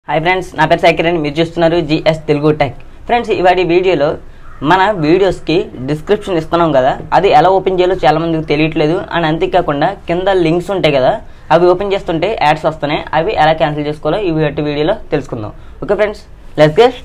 Hi friends నా పేరు సాకిరణ్ మీరు చూస్తున్నారు జిఎస్ తెలుగు టెక్ ఫ్రెండ్స్ ఇవాటి వీడియోలో మన వీడియోస్కి డిస్క్రిప్షన్ ఇస్తున్నాం కదా అది ఎలా ఓపెన్ చేయాలో చాలా మందికి తెలియట్లేదు అండ్ అంతేకాకుండా కింద లింక్స్ ఉంటాయి కదా అవి ఓపెన్ చేస్తుంటే యాడ్స్ వస్తున్నాయి అవి ఎలా క్యాన్సిల్ చేసుకోవాలో ఈ వీటి వీడియోలో తెలుసుకుందాం okay friends let's get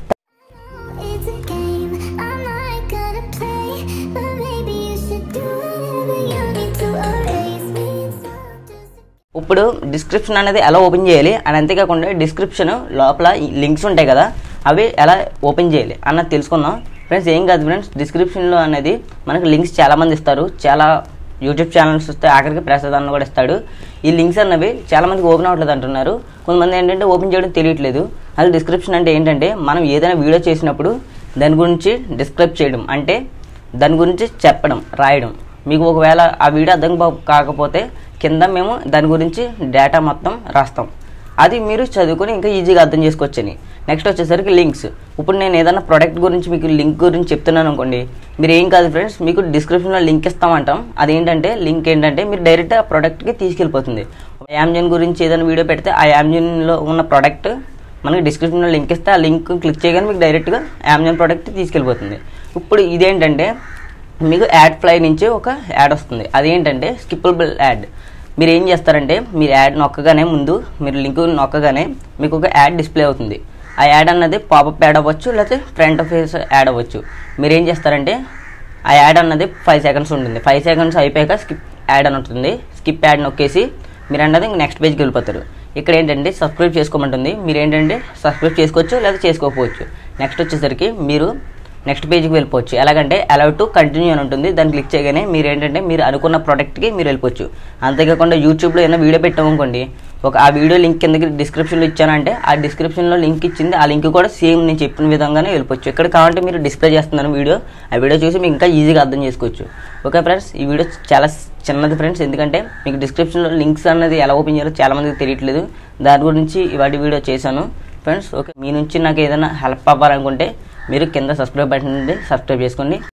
It's a game I'm not gonna play, but maybe you should do whatever you need to erase me. It's all just ఇప్పుడు డిస్క్రిప్షన్ అనేది ఎలా ఓపెన్ చేయాలి అని అంతేకాకుండా డిస్క్రిప్షన్ లోపల లింక్స్ ఉంటాయి కదా అవి ఎలా ఓపెన్ చేయాలి అన్నది తెలుసుకుందాం ఫ్రెండ్స్ ఏం కాదు ఫ్రెండ్స్ డిస్క్రిప్షన్లో అనేది మనకి లింక్స్ చాలామంది ఇస్తారు చాలా యూట్యూబ్ ఛానల్స్ వస్తే ఆఖరికి ప్రసాద్ అన్న కూడా ఇస్తాడు ఈ లింక్స్ అన్నవి చాలామందికి ఓపెన్ అవ్వట్లేదు అంటున్నారు కొంతమంది ఏంటంటే ఓపెన్ చేయడం తెలియట్లేదు అది డిస్క్రిప్షన్ అంటే ఏంటంటే మనం ఏదైనా వీడియో చేసినప్పుడు దాని గురించి డిస్క్రైబ్ చేయడం అంటే దాని గురించి చెప్పడం రాయడం మీకు ఒకవేళ ఆ వీడియో అర్థం పా- కాకపోతే కింద మేము దాని గురించి డేటా మొత్తం రాస్తాం అది మీరు చదువుకొని ఇంకా ఈజీగా అర్థం చేసుకోవచ్చని నెక్స్ట్ వచ్చేసరికి లింక్స్ ఇప్పుడు నేను ఏదైనా ప్రోడక్ట్ గురించి మీకు లింక్ గురించి చెప్తున్నాను అనుకోండి మీరు ఏం కాదు ఫ్రెండ్స్ మీకు డిస్క్రిప్షన్లో లింక్ ఇస్తామంటాం అదేంటంటే లింక్ ఏంటంటే మీరు డైరెక్ట్ ఆ ప్రోడక్ట్కి తీసుకెళ్ళిపోతుంది అమెజాన్ గురించి ఏదైనా వీడియో పెడితే ఆ అమెజాన్లో ఉన్న ప్రోడక్ట్ మనకి డిస్క్రిప్షన్లో లింక్ ఇస్తే ఆ లింక్ క్లిక్ చేయగానే మీకు డైరెక్ట్గా అమెజాన్ ప్రోడక్ట్ తీసుకెళ్ళిపోతుంది ఇప్పుడు ఇదేంటంటే మీకు యాడ్ ఫ్లై నుంచి ఒక యాడ్ వస్తుంది అదేంటంటే స్కిప్పబుల్ యాడ్ మీరు ఏం చేస్తారంటే మీరు యాడ్ నొక్కగానే ముందు మీరు లింక్ నొక్కగానే మీకు ఒక యాడ్ డిస్ప్లే అవుతుంది ఆ యాడ్ అన్నది పాపప్ యాడ్ అవ్వచ్చు లేకపోతే ఫ్రంట్ ఫేస్ యాడ్ అవ్వచ్చు మీరు ఏం చేస్తారంటే ఆ యాడ్ అన్నది ఫైవ్ సెకండ్స్ ఉంటుంది ఫైవ్ సెకండ్స్ అయిపోయాక స్కిప్ యాడ్ అని ఉంటుంది స్కిప్ యాడ్ నొక్కేసి మీరు అన్నది నెక్స్ట్ పేజ్కి వెళ్ళిపోతారు ఇక్కడ ఏంటంటే సబ్స్క్రైబ్ చేసుకోమంటుంది మీరు ఏంటంటే సబ్స్క్రైబ్ చేసుకోవచ్చు లేదా చేసుకోకపోవచ్చు నెక్స్ట్ వచ్చేసరికి మీరు నెక్స్ట్ పేజ్కి వెళ్ళిపోవచ్చు ఎలాగంటే అలౌ టు కంటిన్యూ అని ఉంటుంది దాన్ని క్లిక్ చేయగానే మీరు ఏంటంటే మీరు అనుకున్న ప్రోడక్ట్కి మీరు వెళ్ళిపోవచ్చు అంతేకాకుండా యూట్యూబ్లో ఏదైనా వీడియో పెట్టామనుకోండి ఒక ఆ వీడియో లింక్ కిందకి డిస్క్రిప్షన్లో ఇచ్చానంటే ఆ డిస్క్రిప్షన్లో లింక్ ఇచ్చింది ఆ లింక్ కూడా సేమ్ నేను చెప్పిన విధంగానే వెళ్ళిపోవచ్చు ఇక్కడ కావాలంటే మీరు డిస్ప్లే చేస్తున్నాను వీడియో ఆ వీడియో చూసి మీకు ఇంకా ఈజీగా అర్థం చేసుకోవచ్చు ఓకే ఫ్రెండ్స్ ఈ వీడియో చాలా చిన్నది ఫ్రెండ్స్ ఎందుకంటే మీకు డిస్క్రిప్షన్లో లింక్స్ అన్నది ఎలా ఓపెన్ చేయాలో చాలా మందికి తెలియట్లేదు దాని గురించి ఇవాటి వీడియో చేశాను ఫ్రెండ్స్ ఓకే మీ నుంచి నాకు ఏదైనా హెల్ప్ అవ్వాలనుకుంటే మీరు కింద సబ్స్క్రైబ్ బటన్ నుండి సబ్స్క్రైబ్ చేసుకోండి